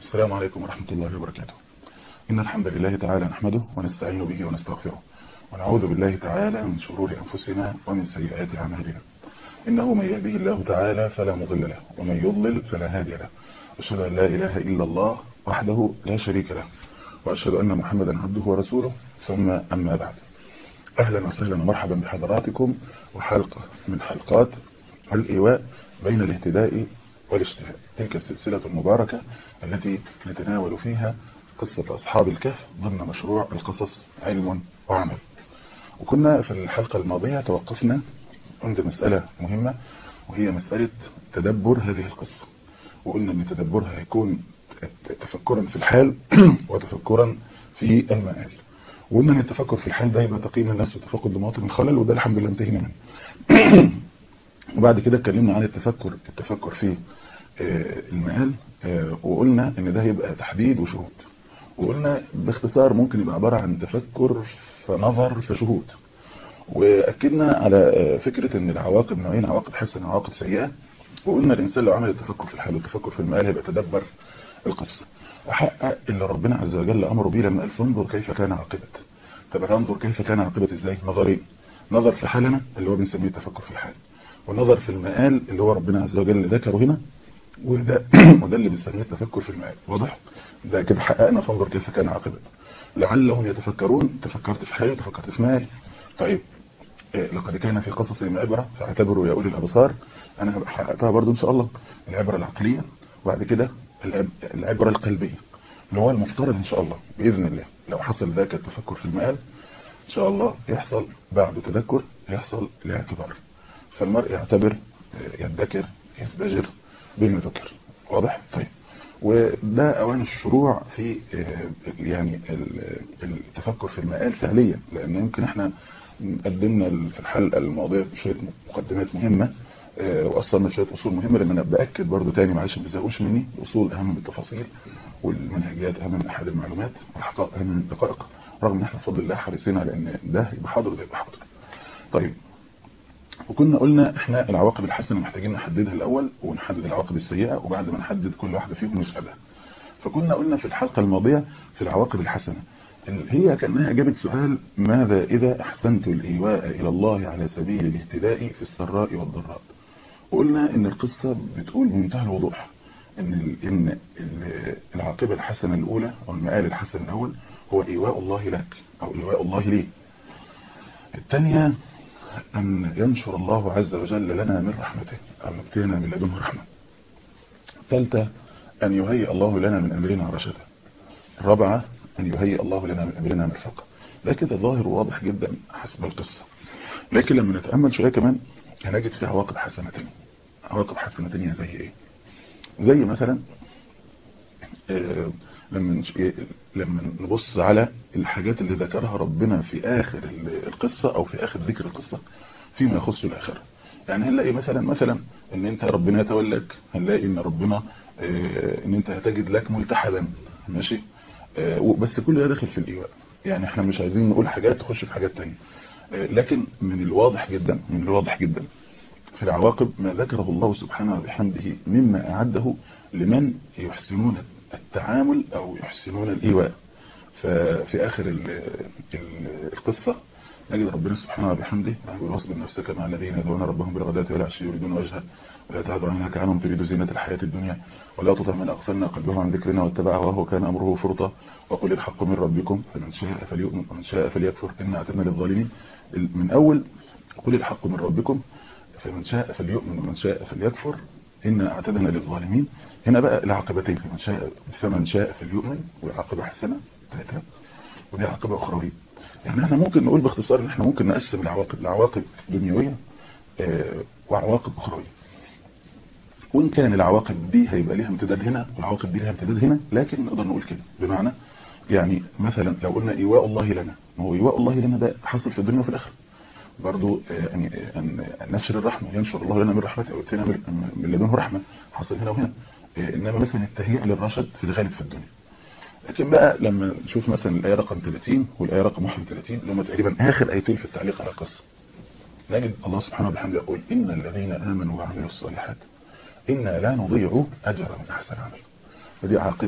السلام عليكم ورحمة الله وبركاته إن الحمد لله تعالى نحمده ونستعين به ونستغفره ونعوذ بالله تعالى من شرور أنفسنا ومن سيئات أعمالنا إنه من يهده الله تعالى فلا مضل له ومن يضلل فلا هادي له أشهد أن لا إله إلا الله وحده لا شريك له وأشهد أن محمدا عبده ورسوله ثم أما بعد أهلا وسهلا ومرحبا بحضراتكم وحلقة من حلقات الإيواء بين الاهتداء والاشتهاء تلك السلسلة المباركة التي نتناول فيها قصة أصحاب الكهف ضمن مشروع القصص علم وعمل وكنا في الحلقة الماضية توقفنا عند مسألة مهمة وهي مسألة تدبر هذه القصة وقلنا أن تدبرها هيكون تفكرا في الحال وتفكرا في المآل وقلنا أن التفكر في الحال ده يبقى تقييم الناس وتفقد لمواطن الخلل وده الحمد لله انتهينا منه وبعد كده اتكلمنا عن التفكر التفكر في المآل وقلنا ان ده هيبقى تحديد وشهود وقلنا باختصار ممكن يبقى عبارة عن تفكر فنظر فشهود واكدنا على فكرة ان العواقب نوعين عواقب حسنة وعواقب سيئة وقلنا الانسان لو عمل التفكر في الحال والتفكر في المآل هيبقى تدبر القصة وحقق اللي ربنا عز وجل امره بيه لما قال فانظر كيف كان عاقبة طب هننظر كيف كان عاقبة ازاي نظرين نظر في حالنا اللي هو بنسميه التفكر في الحال ونظر في المآل اللي هو ربنا عز وجل ذكره هنا وده وده اللي بنسميه التفكر في المآل واضح ده كده حققنا فانظر كيف كان عاقبة لعلهم يتفكرون تفكرت في حالي وتفكرت في مالي طيب إيه لقد كان في قصصهم عبرة فاعتبروا يا أولي الأبصار أنا حققتها برضو إن شاء الله العبرة العقلية وبعد كده العبرة القلبية اللي هو المفترض إن شاء الله بإذن الله لو حصل ذاك التفكر في المآل إن شاء الله يحصل بعد تذكر يحصل الاعتبار فالمرء يعتبر يدكر يزدجر بما ذكر واضح طيب وده اوان الشروع في يعني التفكر في المآل فعليا لان يمكن احنا قدمنا في الحلقه الماضيه شويه مقدمات مهمه واصلا شويه اصول مهمه لما انا باكد برضو تاني معلش ما تزهقوش مني الاصول اهم من التفاصيل والمنهجيات اهم من احد المعلومات والحقائق اهم من الدقائق رغم ان احنا بفضل الله حريصين على ان ده يبقى حاضر وده يبقى حاضر طيب وكنا قلنا احنا العواقب الحسنة محتاجين نحددها الاول ونحدد العواقب السيئة وبعد ما نحدد كل واحدة فيهم نسألها فكنا قلنا في الحلقة الماضية في العواقب الحسنة هي كأنها جابت سؤال ماذا إذا أحسنت الإيواء إلى الله على سبيل الاهتداء في السراء والضراء وقلنا إن القصة بتقول بمنتهى الوضوح إن إن العاقبة الحسنة الأولى أو المآل الحسن الأول هو إيواء الله لك أو إيواء الله لي الثانية أن ينشر الله عز وجل لنا من رحمته أو يبتينا من لدنه رحمة ثالثة أن يهيئ الله لنا من أمرنا رشدا الرابعة أن يهيئ الله لنا من أمرنا مرفقا ده كده ظاهر وواضح جدا حسب القصة لكن لما نتأمل شوية كمان هنجد فيه عواقب حسنة تانية عواقب حسنة تانية زي ايه زي مثلا آه لما لما نبص على الحاجات اللي ذكرها ربنا في آخر القصة أو في آخر ذكر القصة فيما يخص الآخرة يعني هنلاقي مثلا مثلا ان انت ربنا يتولاك هنلاقي ان ربنا ان انت هتجد لك ملتحدا ماشي بس كل ده داخل في الإيواء يعني احنا مش عايزين نقول حاجات تخش في حاجات تانية لكن من الواضح جدا من الواضح جدا في العواقب ما ذكره الله سبحانه وبحمده مما أعده لمن يحسنون التعامل أو يحسنون الإيواء ففي آخر القصة نجد ربنا سبحانه وبحمده واصبر نفسك مع الذين يدعون ربهم بالغداة والعشي يريدون وجهه ولا تعد عينك عنهم تريد زينة الحياة الدنيا ولا تطع من أغفلنا قلبه عن ذكرنا واتبع وهو كان أمره فرطا وقل الحق من ربكم فمن شاء فليؤمن ومن شاء فليكفر إن أعتدنا للظالمين من أول قل الحق من ربكم فمن شاء فليؤمن ومن شاء فليكفر إنا أعتدنا للظالمين هنا بقى العاقبتين فمن شاء فمن شاء فليؤمن والعاقبة حسنة ثلاثة ودي عاقبة أخروية يعني احنا ممكن نقول باختصار ان احنا ممكن نقسم العواقب لعواقب دنيوية اه وعواقب أخروية وإن كان العواقب دي هيبقى ليها امتداد هنا والعواقب دي ليها امتداد هنا لكن نقدر نقول كده بمعنى يعني مثلا لو قلنا إيواء الله لنا ما هو إيواء الله لنا ده حصل في الدنيا وفي الآخرة برضو يعني أن نشر الرحمة ينشر الله لنا من رحمته ويتنا من لدنه رحمة حصل هنا وهنا إنما مثلا التهيئة للرشد في الغالب في الدنيا لكن بقى لما نشوف مثلا الآية رقم 30 والآية رقم 31 اللي هم تقريبا آخر آيتين في التعليق على القصة نجد الله سبحانه وبحمده يقول إن الذين آمنوا وعملوا الصالحات إنا لا نضيع أجر من أحسن عمل ودي عاقبة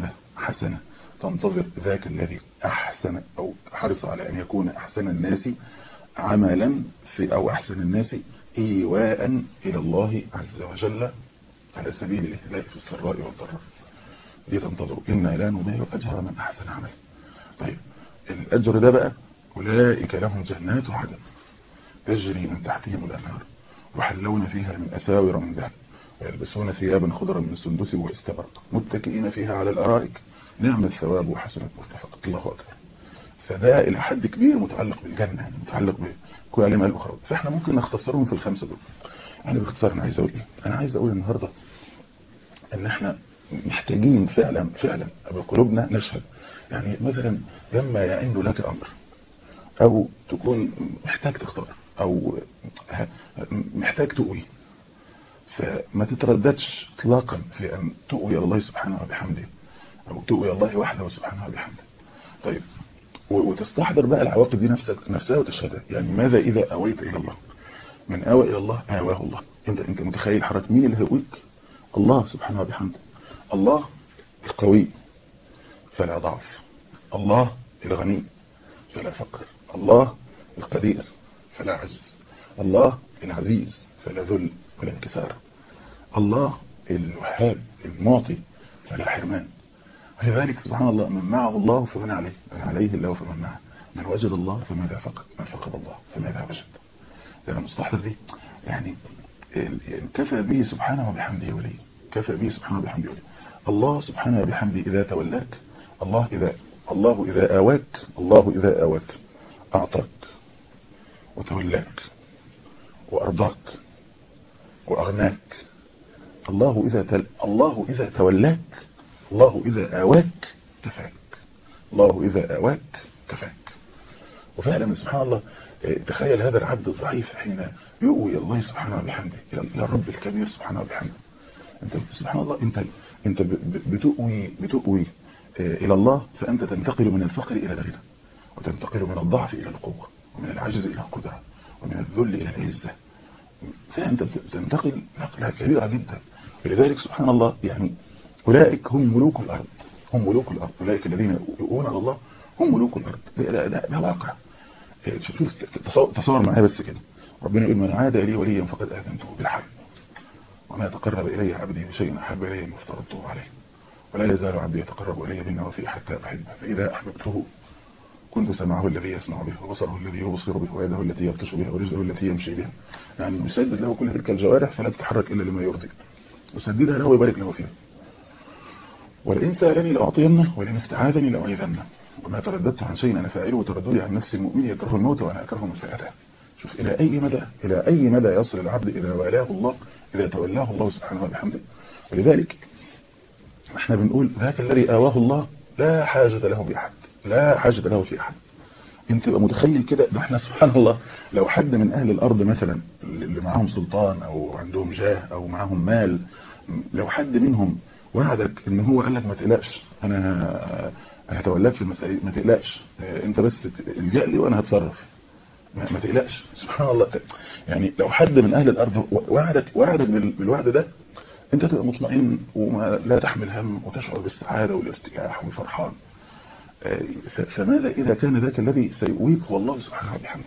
حسنة تنتظر ذاك الذي أحسن أو حرص على أن يكون أحسن الناس عملا في أو أحسن الناس إيواء إلى الله عز وجل على سبيل الاهتداء في السراء والضراء دي تنتظر إنا لا نضيع أجر من أحسن عمل طيب الأجر ده بقى أولئك لهم جنات عدن تجري من تحتهم الأنهار يحلون فيها من أساور من ذهب ويلبسون ثيابا خضرا من سندس واستبرق متكئين فيها على الأرائك نعم الثواب وحسنت مرتفقة الله أكبر فده إلى حد كبير متعلق بالجنة يعني متعلق بكل علماء الأخرى فإحنا ممكن نختصرهم في الخمسة دول يعني باختصار أنا عايز أقول إيه أنا عايز أقول النهاردة إن إحنا محتاجين فعلا فعلا بقلوبنا نشهد يعني مثلا لما يعين لك أمر أو تكون محتاج تختار أو محتاج تقوي فما تترددش اطلاقا في أن تؤوي الله سبحانه وبحمده أو تؤوي الله وحده سبحانه وبحمده طيب وتستحضر بقى العواقب دي نفسك نفسها وتشهدها يعني ماذا إذا أويت إلى الله من آوى إلى الله آواه الله أنت أنت متخيل حضرتك مين اللي هيقويك الله سبحانه وبحمده الله القوي فلا ضعف الله الغني فلا فقر الله القدير فلا عجز الله العزيز فلا ذل ولا انكسار الله الوهاب المعطي فلا حرمان ولذلك سبحان الله من معه الله فمن عليه من عليه الله فمن معه من وجد الله فماذا فقد من فقد الله فماذا وجد ده المستحضر دي يعني كفى به سبحانه وبحمده ولي كفى به سبحانه وبحمده ولي الله سبحانه وبحمده إذا تولاك الله إذا الله إذا آواك الله إذا آواك أعطاك وتولاك وأرضاك وأغناك الله إذا تل... الله إذا تولاك الله إذا آواك كفاك الله إذا آواك كفاك وفعلا سبحان الله تخيل هذا العبد الضعيف حين يؤوي الله سبحانه وبحمده إلى الرب الكبير سبحانه وبحمده انت سبحان الله انت انت بتؤوي بتؤوي الى الله فانت تنتقل من الفقر الى الغنى وتنتقل من الضعف الى القوه ومن العجز الى القدره ومن الذل الى العزه فانت بتنتقل نقله كبيره جدا ولذلك سبحان الله يعني اولئك هم ملوك الارض هم ملوك الارض اولئك الذين يؤون على الله هم ملوك الارض ده, ده, ده, ده واقع شوف تصور معايا بس كده ربنا يقول من عاد لي وليا فقد اذنته بالحرب وما تقرب إلي عبدي بشيء أحب إلي ما افترضته عليه ولا يزال عبدي يتقرب إلي بالنوافل حتى أحبه فإذا أحببته كنت سمعه الذي يسمع به وبصره الذي يبصر به ويده التي يبطش بها ورجله التي يمشي بها يعني مسدد له كل تلك الجوارح فلا تتحرك إلا لما يرضي وسددها له ويبارك له فيها ولئن سألني لأعطينه ولئن استعاذني لأعيذنه وما ترددت عن شيء أنا فاعله وترددي عن نفس المؤمن يكره الموت وأنا أكره مساءته شوف إلى أي مدى إلى أي مدى يصل العبد إذا والاه الله إذا تولاه الله سبحانه وبحمده ولذلك احنا بنقول ذاك الذي آواه الله لا حاجة له بأحد لا حاجة له في أحد انت تبقى متخيل كده ده احنا سبحان الله لو حد من أهل الأرض مثلا اللي معاهم سلطان أو عندهم جاه أو معاهم مال لو حد منهم وعدك ان هو قال لك ما تقلقش انا هتولاك في المسألة ما تقلقش انت بس الجأ لي وانا هتصرف ما تقلقش سبحان الله يعني لو حد من أهل الأرض وعدك وعدك بالوعد ده انت تبقى مطمئن ولا تحمل هم وتشعر بالسعادة والارتياح والفرحان فماذا إذا كان ذاك الذي سيؤويك هو الله سبحانه وبحمده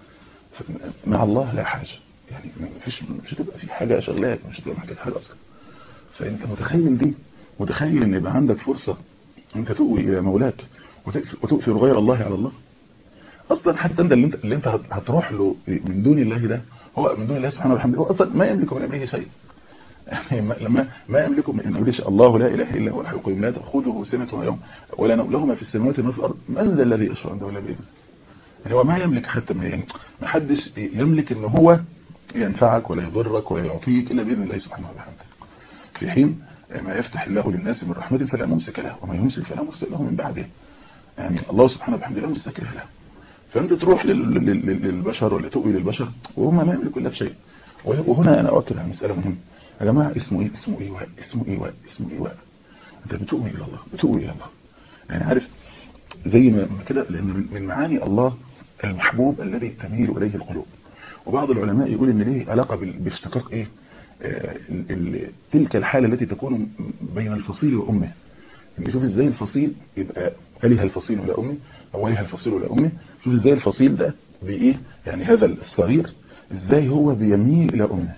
مع الله لا حاجة يعني مفيش مش هتبقى في حاجة شغلاك مش هتبقى محتاج حاجة أصلا فأنت متخيل دي متخيل ان يبقى عندك فرصة انت تؤوي إلى مولاك وتؤثر غير الله على الله اصلا حتى انت اللي انت, اللي انت هتروح له من دون الله ده هو من دون الله سبحانه وبحمده هو اصلا ما يملك من امره شيء يعني لما ما يملك من امره الله لا اله الا هو الحي القيوم لا تاخذه سنه ولا يوم ولا نوم له ما في السماوات وما في الارض من ذا الذي يشفع عنده الا باذنه يعني هو ما يملك حتى ما يعني ما حدش يملك ان هو ينفعك ولا يضرك ولا يعطيك الا باذن الله سبحانه وبحمده في حين ما يفتح الله للناس من رحمته فلا ممسك له وما يمسك فلا مرسل له من بعده يعني الله سبحانه وبحمده لا مستكره له فانت تروح للبشر ولا تؤوي للبشر وهم ما يملكوا الا بشيء وهنا انا اؤكد على مساله مهمه يا جماعه اسمه ايه اسمه ايواء اسمه ايواء اسمه ايواء انت بتؤوي الى الله بتؤوي الى الله يعني عارف زي ما كده لان من معاني الله المحبوب الذي تميل اليه القلوب وبعض العلماء يقول ان ليه علاقه باشتقاق ايه تلك الحالة التي تكون بين الفصيل وأمه نشوف ازاي الفصيل يبقى ألها الفصيل ولا أمي أو ألها الفصيل ولا أمي شوف ازاي الفصيل ده بإيه يعني هذا الصغير ازاي هو بيميل إلى أمه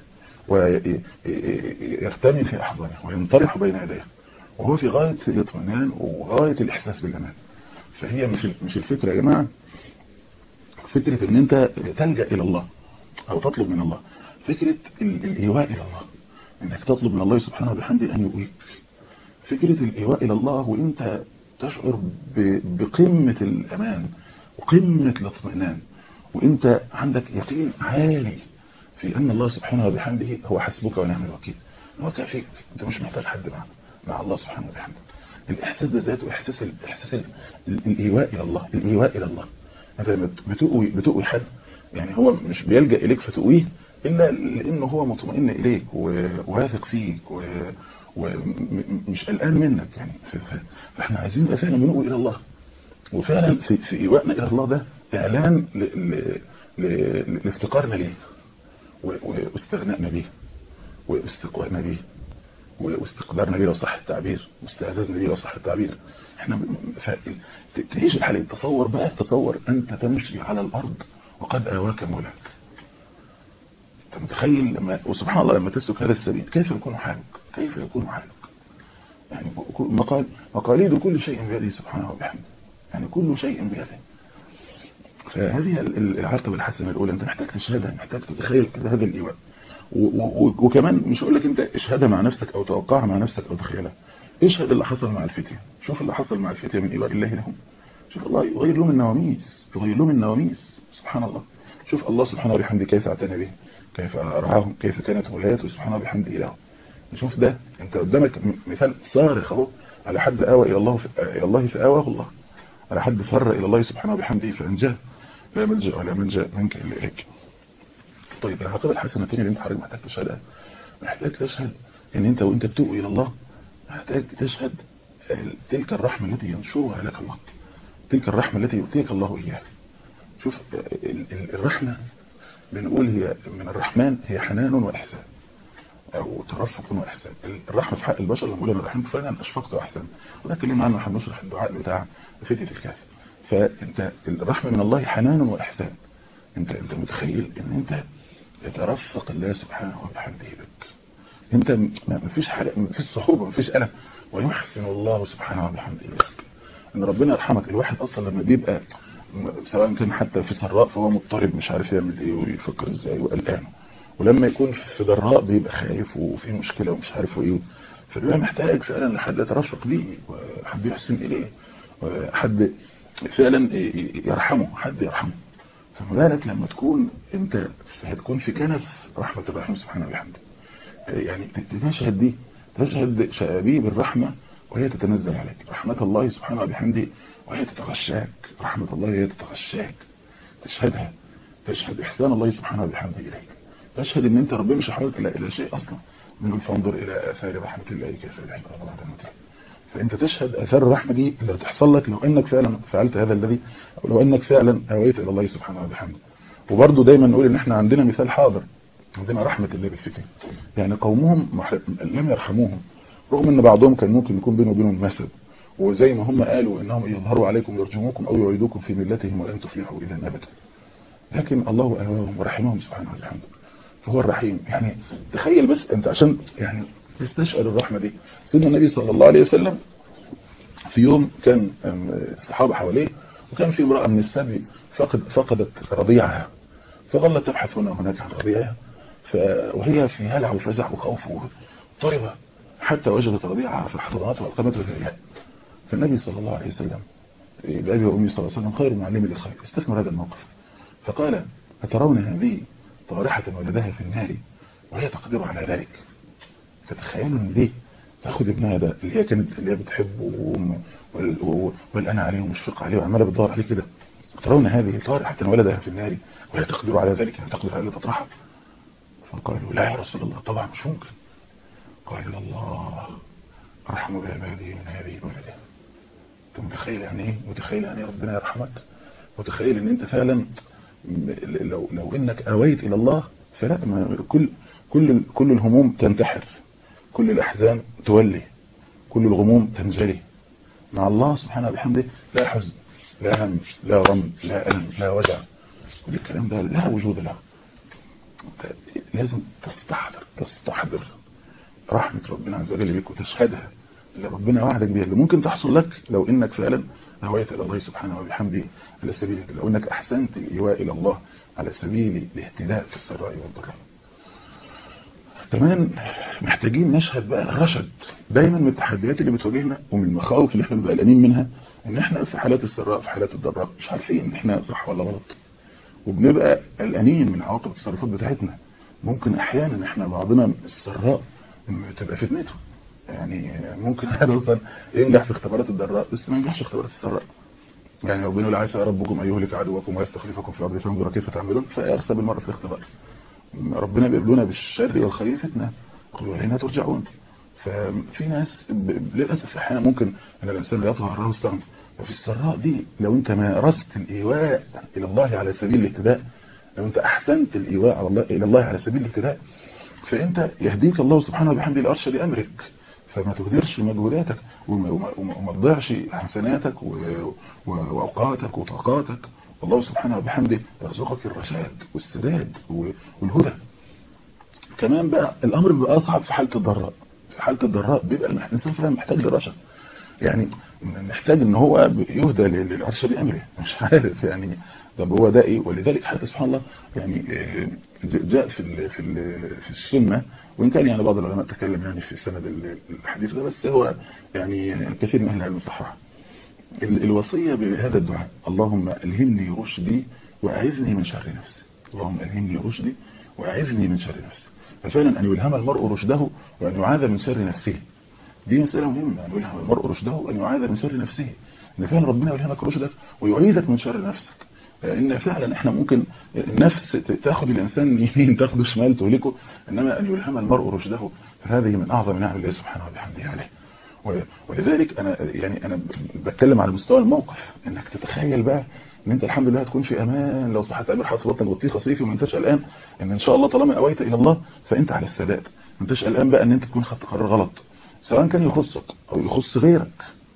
ويرتمي في أحضانه وينطرح بين يديه وهو في غاية الاطمئنان وغاية الإحساس بالأمان فهي مش مش الفكرة يا جماعة فكرة ان انت تلجأ الى الله او تطلب من الله فكرة الايواء الى الله انك تطلب من الله سبحانه وبحمده ان يؤويك فكرة الايواء الى الله وانت تشعر بقمة الامان وقمة الاطمئنان وانت عندك يقين عالي في ان الله سبحانه وبحمده هو حسبك ونعم الوكيل هو كافيك انت مش محتاج حد مع مع الله سبحانه وبحمده الاحساس ده ذاته احساس الاحساس الايواء الى الله الايواء الى الله انت لما بتقوي بتقوي حد يعني هو مش بيلجأ اليك فتقويه الا لانه هو مطمئن اليك وواثق فيك ومش قلقان منك يعني فاحنا عايزين نبقى فعلا بنقوي الى الله وفعلا في, في ايوائنا الى الله ده اعلان لافتقارنا ليه واستغنائنا بيه واستقوائنا بيه واستقدارنا ليه لو صح التعبير واستعزازنا ليه لو صح التعبير احنا تعيش الحالة تصور بقى تصور انت تمشي على الارض وقد اواك مولاك انت متخيل لما وسبحان الله لما تسلك هذا السبيل كيف يكون حالك كيف يكون حالك يعني مقال مقاليد كل شيء بيده سبحانه وبحمده يعني كل شيء بيده فهذه العاقبة الحسنة الأولى أنت محتاج تشهدها محتاج تتخيل كده هذا الإيواء وكمان مش أقول لك أنت اشهدها مع نفسك أو توقعها مع نفسك أو تخيلها اشهد اللي حصل مع الفتية شوف اللي حصل مع الفتية من إيواء الله لهم شوف الله يغير لهم النواميس يغير لهم النواميس سبحان الله شوف الله سبحانه وبحمده كيف اعتنى به كيف رعاهم كيف كانت ولايته سبحانه وبحمده لهم شوف ده انت قدامك مثال صارخ اهو على حد آوى إلى الله في إلى الله فآواه الله على حد فر إلى الله سبحانه وبحمده فأنجاه لا ملجأ ولا منجأ منك إلا إليك طيب العاقبة الحسنتين اللي انت حضرتك محتاج تشهدها محتاج تشهد ان انت وانت بتؤوي الى الله محتاج تشهد تلك الرحمة التي ينشرها لك الله تلك الرحمة التي يؤتيك الله إياها شوف الرحمة بنقول هي من الرحمن هي حنان وإحسان أو ترفق وإحسان الرحمة في حق البشر لما نقول الرحمن فعلا أشفقت وأحسن وده كلمة عنه احنا بنشرح الدعاء بتاع فتية الكافر فأنت الرحمة من الله حنان وإحسان أنت أنت متخيل أن أنت يترفق الله سبحانه وبحمده بك انت ما فيش حاجه ما فيش صعوبه ما فيش الم ويحسن الله سبحانه وبحمده لك ان ربنا يرحمك الواحد اصلا لما بيبقى سواء كان حتى في سراء فهو مضطرب مش عارف يعمل ايه ويفكر ازاي وقلقان ولما يكون في ضراء بيبقى خايف وفي مشكله ومش عارف ايه فبيبقى محتاج فعلا لحد يترفق بيه وحد يحسن اليه حد فعلا يرحمه حد يرحمه فما بالك لما تكون انت هتكون في كنف رحمه الرحمن سبحانه وبحمده يعني تشهد دي تشهد شبيب الرحمة وهي تتنزل عليك رحمة الله سبحانه وبحمده وهي تتغشاك رحمة الله هي تتغشاك تشهدها تشهد إحسان الله سبحانه وبحمده إليك تشهد ان انت ربنا مش حولك إلى إلى شيء أصلا من فانظر إلى آثار رحمة الله كيف يحب الله بعد فأنت تشهد آثار الرحمة دي اللي هتحصل لك لو أنك فعلا فعلت هذا الذي أو لو أنك فعلا أويت إلى الله سبحانه وبحمده وبرضه دايما نقول ان احنا عندنا مثال حاضر عندنا رحمة الله بالفتن يعني قومهم لم يرحموهم رغم ان بعضهم كان ممكن يكون بينه وبينهم مسد وزي ما هم قالوا انهم يظهروا عليكم يرجموكم او يعيدوكم في ملتهم ولن تفلحوا اذا ابدا لكن الله اهواهم ورحمهم سبحانه وتعالى فهو الرحيم يعني تخيل بس انت عشان يعني تستشعر الرحمة دي سيدنا النبي صلى الله عليه وسلم في يوم كان الصحابة حواليه وكان في امرأة من السبي فقد فقدت رضيعها فظلت تبحث هنا وهناك عن رضيعها وهي في هلع وفزع وخوف وطربة حتى وجدت رضيعها في الحضانات والقامت وذريها فالنبي صلى الله عليه وسلم بأبي وأمي صلى الله عليه وسلم خير معلم للخير استثمر هذا الموقف فقال أترون هذه طارحة ولدها في النار وهي تقدر على ذلك فتخيلوا ان دي تاخد ابنها ده اللي هي كانت اللي هي بتحبه والأنا عليه ومشفقة عليه وعمالة بتدور عليه كده ترون هذه طارحة ولدها في النار وهي تقدر على ذلك يعني تقدر على تطرحها فقالوا لا يا رسول الله طبعا مش ممكن قال الله أرحم بعباده من هذه الولدة انت متخيل يعني ايه متخيل يعني ربنا يرحمك متخيل ان انت فعلا لو لو انك اويت الى الله فلا ما كل كل كل الهموم تنتحر كل الاحزان تولي كل الغموم تنجلي مع الله سبحانه وبحمده لا حزن لا هم لا غم لا ألم لا وجع كل الكلام ده لا وجود له لازم تستحضر تستحضر رحمة ربنا عز وجل بك وتشهدها اللي ربنا وعدك بيها اللي ممكن تحصل لك لو انك فعلا هويت الى الله سبحانه وبحمده على سبيل لو انك احسنت الايواء الى الله على سبيل الاهتداء في السراء والضراء كمان محتاجين نشهد بقى الرشد دايما من التحديات اللي بتواجهنا ومن المخاوف اللي احنا بنبقى قلقانين منها ان احنا في حالات السراء في حالات الضراء مش عارفين احنا صح ولا غلط وبنبقى قلقانين من عواقب التصرفات بتاعتنا ممكن احيانا احنا بعضنا السراء تبقى فتنته يعني ممكن هذا اصلا ينجح في اختبارات الضراء بس ما ينجحش في اختبارات السراء يعني ربنا يقول عسى ربكم ان يهلك عدوكم ويستخلفكم في الارض فينظر كيف تعملون فيرسى بالمره في الاختبار ربنا بيقبلنا بالشر والخير فتنه قل والينا ترجعون ففي ناس للاسف احيانا ممكن ان الانسان يطغى على واستغنى وفي السراء دي لو انت مارست الايواء الى الله على سبيل الاهتداء لو انت احسنت الايواء على الله الى الله على سبيل الاهتداء فانت يهديك الله سبحانه وبحمده لارشد امرك فما تهدرش مجهوداتك وما تضيعش حسناتك واوقاتك وطاقاتك والله سبحانه وبحمده يرزقك الرشاد والسداد والهدى كمان بقى الامر بيبقى اصعب في حاله الضراء في حاله الضراء بيبقى الانسان فعلا محتاج للرشد يعني محتاج ان هو يهدى للارشاد امره مش عارف يعني طب هو ده ايه ولذلك حتى سبحان الله يعني جاء في ال في ال في السنه وان كان يعني بعض العلماء تكلم يعني في سند الحديث ده بس هو يعني كثير من اهل العلم صححه الوصيه بهذا الدعاء اللهم الهمني رشدي واعذني من شر نفسي اللهم الهمني رشدي واعذني من شر نفسي ففعلا ان يلهم المرء رشده وان يعاذ من شر نفسه دي مسألة مهمة أن يلهم المرء رشده وأن يعاذ من شر نفسه إن فعلا ربنا يلهمك رشدك ويعيذك من شر نفسك إن فعلا إحنا ممكن النفس تأخذ الإنسان يمين تأخذ شمال تهلكه إنما أن يلهم المرء رشده فهذه من أعظم نعم الله سبحانه وبحمده عليه ولذلك أنا يعني أنا بتكلم على مستوى الموقف إنك تتخيل بقى ان انت الحمد لله هتكون في امان لو صحت قبل حاطط بطنك بطيخه صيفي وما انتش قلقان ان ان شاء الله طالما اويت الى الله فانت على السداد ما انتش قلقان بقى ان انت تكون خدت قرار غلط سواء كان يخصك او يخص غيرك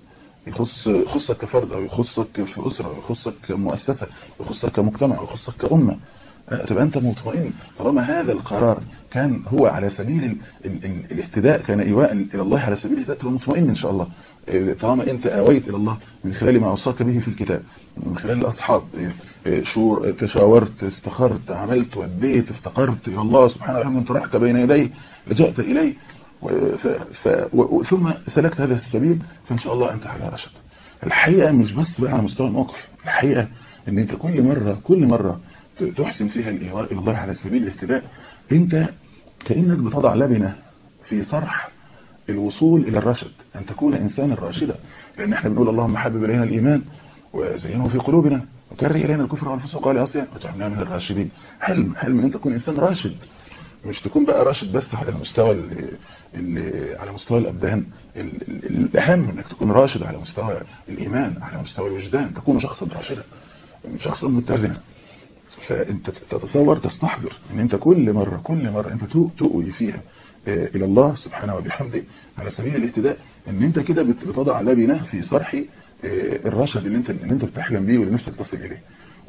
يخص يخصك كفرد او يخصك في اسره او يخصك كمؤسسه يخصك كمجتمع او يخصك كامه تبقى انت مطمئن طالما هذا القرار كان هو على سبيل ال ال ال الاهتداء كان ايواء الى الله على سبيل الاهتداء تبقى مطمئن ان شاء الله طالما انت اويت الى الله من خلال ما اوصاك به في الكتاب من خلال الاصحاب شور تشاورت استخرت عملت وديت افتقرت الى الله سبحانه وتعالى انت رحت بين يديه لجأت اليه ف... ف... ثم سلكت هذا السبيل فان شاء الله انت على رشد الحقيقه مش بس بقى على مستوى الموقف الحقيقه ان انت كل مره كل مره تحسن فيها الايواء الى الله على سبيل الاهتداء انت كانك بتضع لبنه في صرح الوصول الى الرشد ان تكون انسانا راشدا لان احنا بنقول اللهم حبب الينا الايمان وزينه في قلوبنا وكره الينا الكفر والفسوق والعصيان وجعلنا من الراشدين حلم حلم ان انت تكون انسان راشد مش تكون بقى راشد بس على المستوى اللي اللي على مستوى الابدان الاهم انك تكون راشد على مستوى الايمان على مستوى الوجدان تكون شخصا راشدا شخصا متزنا فانت تتصور تستحضر ان انت كل مره كل مره انت تؤوي فيها الى الله سبحانه وبحمده على سبيل الاهتداء ان انت كده بتضع لبنه في صرح الرشد اللي انت اللي انت بتحلم بيه واللي نفسك تصل اليه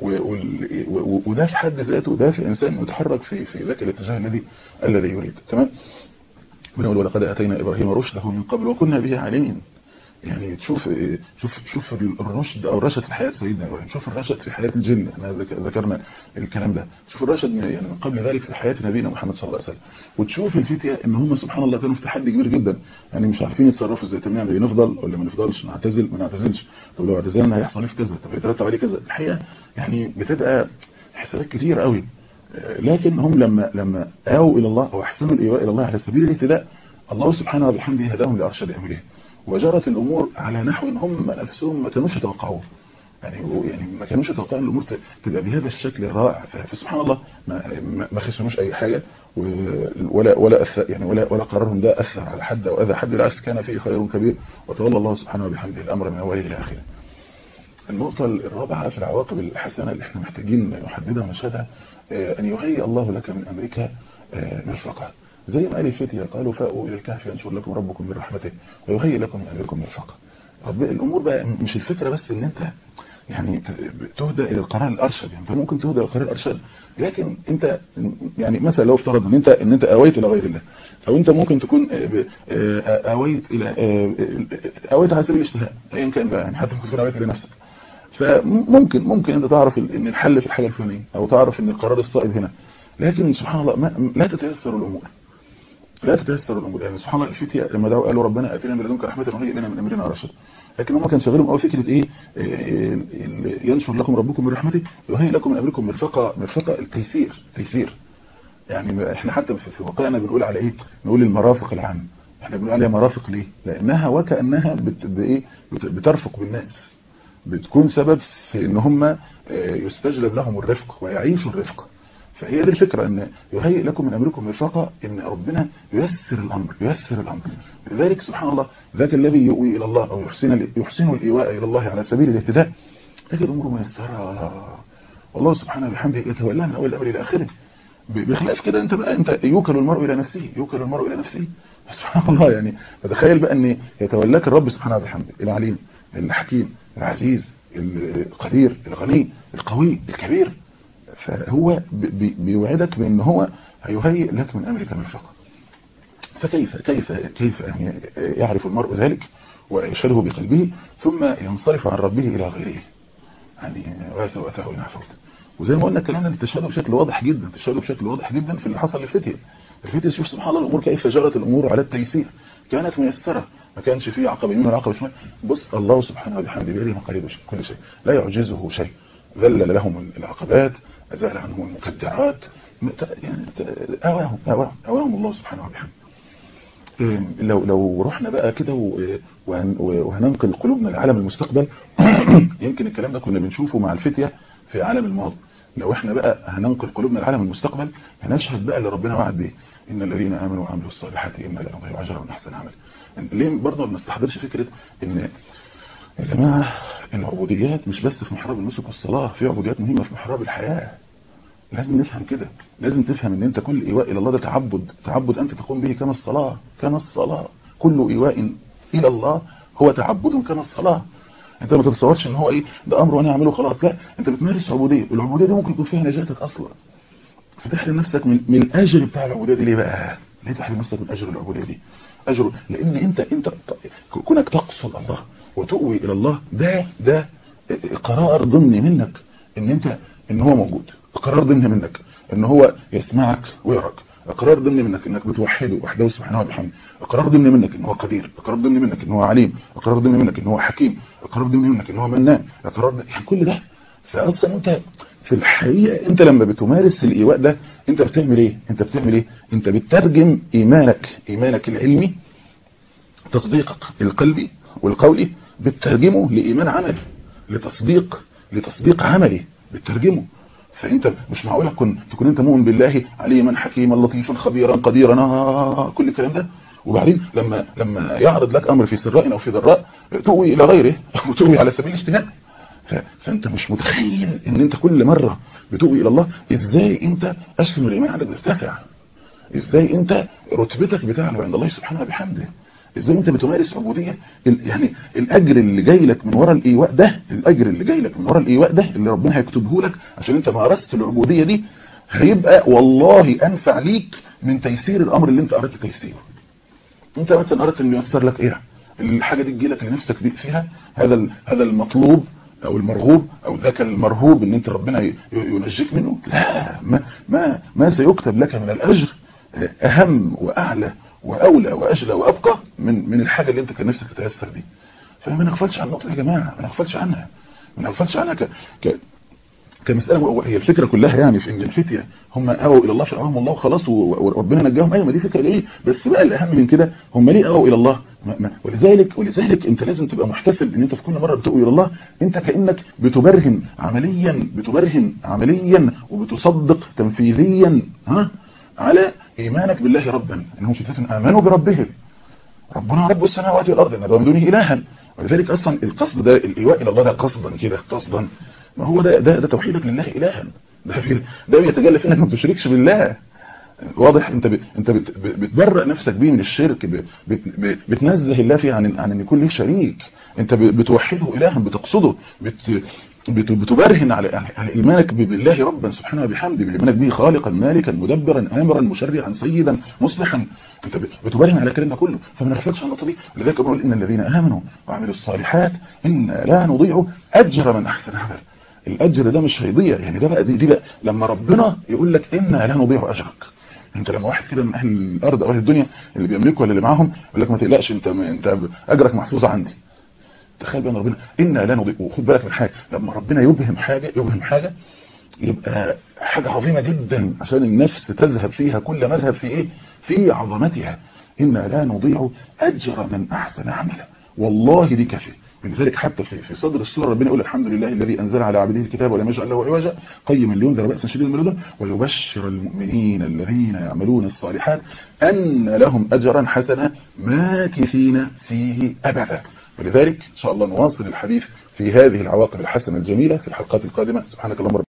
وده في حد ذاته ده في انسان متحرك في في ذاك الاتجاه الذي الذي يريد تمام بنقول ولقد اتينا ابراهيم رشده من قبل وكنا به عالمين يعني تشوف شوف شوف الرشد او الرشد في حياه سيدنا ابراهيم شوف الرشد في حياه الجن احنا ذكرنا الكلام ده شوف الرشد يعني من قبل ذلك في حياه نبينا محمد صلى الله عليه وسلم وتشوف الفتيه ان هم سبحان الله كانوا في تحدي كبير جدا يعني مش عارفين يتصرفوا ازاي طب نعمل نفضل ولا ما نفضلش نعتزل ما نعتزلش طب لو اعتزلنا هيحصل ايه في كذا طب هيترتب عليه كذا الحقيقه يعني بتبقى حسابات كتير قوي لكن هم لما لما اووا الى الله او احسنوا الايواء الى الله على سبيل الاهتداء الله سبحانه وبحمده هداهم لارشاد امره وجرت الامور على نحو هم نفسهم ما كانوش يتوقعوه يعني يعني ما كانوش يتوقعوا ان الامور تبقى بهذا الشكل الرائع فسبحان الله ما ما خسروش اي حاجه ولا ولا أثر يعني ولا ولا قرارهم ده اثر على حد او اذى حد بالعكس كان فيه خير كبير وتولى الله سبحانه وبحمده الامر من اوله الى اخره. النقطة الرابعة في العواقب الحسنة اللي احنا محتاجين نحددها ونشهدها ان يهيئ الله لك من امرك مرفقا زي ما قال الفتية قالوا فاؤوا الى الكهف ينشر لكم ربكم من رحمته ويهيئ لكم من امركم مرفقا رب الامور بقى مش الفكره بس ان انت يعني تهدى الى القرار الارشد يعني انت ممكن تهدى الى القرار الارشد لكن انت يعني مثلا لو افترضنا ان انت ان انت اويت الى غير الله او انت ممكن تكون اويت الى اويت على سبيل الاشتهاء ايا كان بقى يعني حتى ممكن تكون اويت لنفسك فممكن ممكن انت تعرف ان الحل في الحاجه الفلانيه او تعرف ان القرار الصائب هنا لكن سبحان الله ما لا تتيسر الامور لا تتيسر الامور يعني سبحان الله الفتيه لما دعوا قالوا ربنا اتنا من لدنك رحمه وهيئ لنا من امرنا رشدا لكن هم كان شغالهم قوي فكره ايه ينشر لكم ربكم من رحمته ويهيئ لكم من امركم مرفقه مرفقه التيسير تيسير يعني احنا حتى في واقعنا بنقول على ايه نقول المرافق العامه احنا بنقول عليها مرافق ليه لانها وكانها بت بايه بترفق بالناس بتكون سبب في ان هم يستجلب لهم الرفق ويعيشوا الرفق فهي دي الفكرة ان يهيئ لكم من امركم مرفقة ان ربنا ييسر الامر ييسر الامر لذلك سبحان الله ذاك الذي يؤوي الى الله او يحسن يحسن الايواء الى الله على سبيل الاهتداء تجد امره ميسرة والله سبحانه وبحمده يتولى من اول الامر الى اخره بخلاف كده انت بقى انت يوكل المرء الى نفسه يوكل المرء الى نفسه سبحان الله يعني فتخيل بقى ان يتولاك الرب سبحانه وبحمده العليم الحكيم العزيز القدير الغني القوي الكبير فهو بيوعدك بان هو هيهيئ لك من امرك مرفقا فكيف كيف كيف يعني يعرف المرء ذلك ويشهده بقلبه ثم ينصرف عن ربه الى غيره يعني وسوءته الى عفوت وزي ما قلنا الكلام ده تشهده بشكل واضح جدا تشهده بشكل واضح جدا في اللي حصل للفتيه الفتيه شوف سبحان الله الامور كيف جرت الامور على التيسير كانت ميسره ما كانش فيه عقب يمين ولا عقب شمال بص الله سبحانه وبحمده بيده مقاليد كل شيء لا يعجزه شيء ذلل لهم العقبات أزال عنهم المكدرات يعني أواهم أواهم أواهم الله سبحانه وبحمده لو لو رحنا بقى كده وهننقل قلوبنا لعالم المستقبل يمكن الكلام ده كنا بنشوفه مع الفتية في عالم الماضي لو احنا بقى هننقل قلوبنا لعالم المستقبل هنشهد بقى اللي ربنا وعد به ان الذين امنوا وعملوا الصالحات ان لا نضيع اجر من احسن عمل ليه برضه ما نستحضرش فكره ان يا جماعه العبوديات مش بس في محراب النسك والصلاه في عبوديات مهمه في محراب الحياه لازم نفهم كده لازم تفهم ان انت كل ايواء الى الله ده تعبد تعبد انت تقوم به كما الصلاه كما الصلاه كل ايواء الى الله هو تعبد كما الصلاه انت ما تتصورش ان هو ايه ده امر وانا اعمله خلاص لا انت بتمارس عبوديه والعبوديه دي ممكن يكون فيها نجاتك اصلا فتحرم نفسك من, من الاجر بتاع العبوديه دي ليه بقى ليه تحرم نفسك من اجر العبوديه دي اجر لان انت انت كونك تقصد الله وتؤوي الى الله ده ده قرار ضمني منك ان انت ان هو موجود قرار ضمني منك ان هو يسمعك ويراك اقرار ضمني منك انك بتوحده وحده سبحانه وبحمده اقرار ضمني منك ان هو قدير اقرار ضمني منك ان هو عليم اقرار ضمني منك ان هو حكيم اقرار ضمني منك ان هو منان اقرار يعني كل ده فاصلا انت في الحقيقه انت لما بتمارس الايواء ده انت بتعمل ايه انت بتعمل ايه انت بتترجم ايمانك ايمانك العلمي تصديقك القلبي والقولي بتترجمه لايمان عملي لتصديق لتصديق عملي بتترجمه فانت مش معقول تكون تكون انت مؤمن بالله عليما حكيما لطيفا خبيرا قديرا آه كل الكلام ده وبعدين لما لما يعرض لك امر في سراء او في ضراء تؤوي الى غيره او تؤوي على سبيل الاجتهاد فانت مش متخيل ان انت كل مره بتؤوي الى الله ازاي انت اسهم الايمان عندك بيرتفع ازاي انت رتبتك بتعلو عند الله سبحانه وبحمده ازاي انت بتمارس عبوديه يعني الاجر اللي جاي لك من ورا الايواء ده الاجر اللي جاي لك من ورا الايواء ده اللي ربنا هيكتبه لك عشان انت مارست العبوديه دي هيبقى والله انفع ليك من تيسير الامر اللي انت اردت تيسيره انت مثلا اردت انه ييسر لك ايه الحاجه دي تجي لك اللي نفسك فيها هذا هذا المطلوب او المرغوب او ذاك المرهوب ان انت ربنا ينجيك منه لا ما ما ما سيكتب لك من الاجر اهم واعلى واولى واجلى وابقى من من الحاجه اللي انت كان نفسك تتيسر دي فما نغفلش عن النقطه يا جماعه ما نغفلش عنها ما نغفلش عنها ك... ك... كمساله هي الفكره كلها يعني في ان الفتيه هم اووا الى الله فامرهم الله وخلاص وربنا نجاهم ايوه ما دي فكره جميله بس بقى الاهم من كده هم ليه اووا الى الله ما ما ولذلك ولذلك انت لازم تبقى محتسب ان انت في كل مره بتؤوي الى الله انت كانك بتبرهن عمليا بتبرهن عمليا وبتصدق تنفيذيا ها على ايمانك بالله ربا انهم فتاه امنوا بربهم ربنا رب السماوات والارض ما من دونه الها ولذلك اصلا القصد ده الايواء الى الله ده قصدا كده قصدا ما هو ده ده, ده توحيدك لله الها ده ده بيتجلى في انك ما تشركش بالله واضح انت ب... انت بت... بتبرئ نفسك بيه من الشرك ب... بت... بتنزه الله فيه عن عن ان يكون له شريك انت ب... بتوحده الها بتقصده بت... بت... بتبرهن على على ايمانك بالله ربا سبحانه وبحمده بايمانك به خالقا مالكا مدبرا امرا مشرعا سيدا مصلحا انت بتبرهن على الكلام ده كله فما نغفلش عن النقطه دي لذلك بقول ان الذين امنوا وعملوا الصالحات ان لا نضيع اجر من احسن عمل الاجر ده مش هيضيع يعني ده بقى دي, دي بقى لما ربنا يقول لك انا لا نضيع اجرك انت لما واحد كده من اهل الارض او اهل الدنيا اللي بيملكوا ولا اللي معاهم يقول لك ما تقلقش انت انت اجرك محفوظ عندي تخيل بقى ربنا انا لا نضيع وخد بالك من حاجه لما ربنا يبهم حاجه يبهم حاجه يبقى حاجه عظيمه جدا عشان النفس تذهب فيها كل مذهب في ايه في عظمتها انا لا نضيع اجر من احسن عملا والله دي كافيه لذلك حتى في في صدر السوره ربنا يقول الحمد لله الذي انزل على عبده الكتاب ولم يجعل له عوجا قيما لينذر باسا شديدا من لدنه ويبشر المؤمنين الذين يعملون الصالحات ان لهم اجرا حسنا ماكثين فيه ابدا ولذلك ان شاء الله نواصل الحديث في هذه العواقب الحسنه الجميله في الحلقات القادمه سبحانك اللهم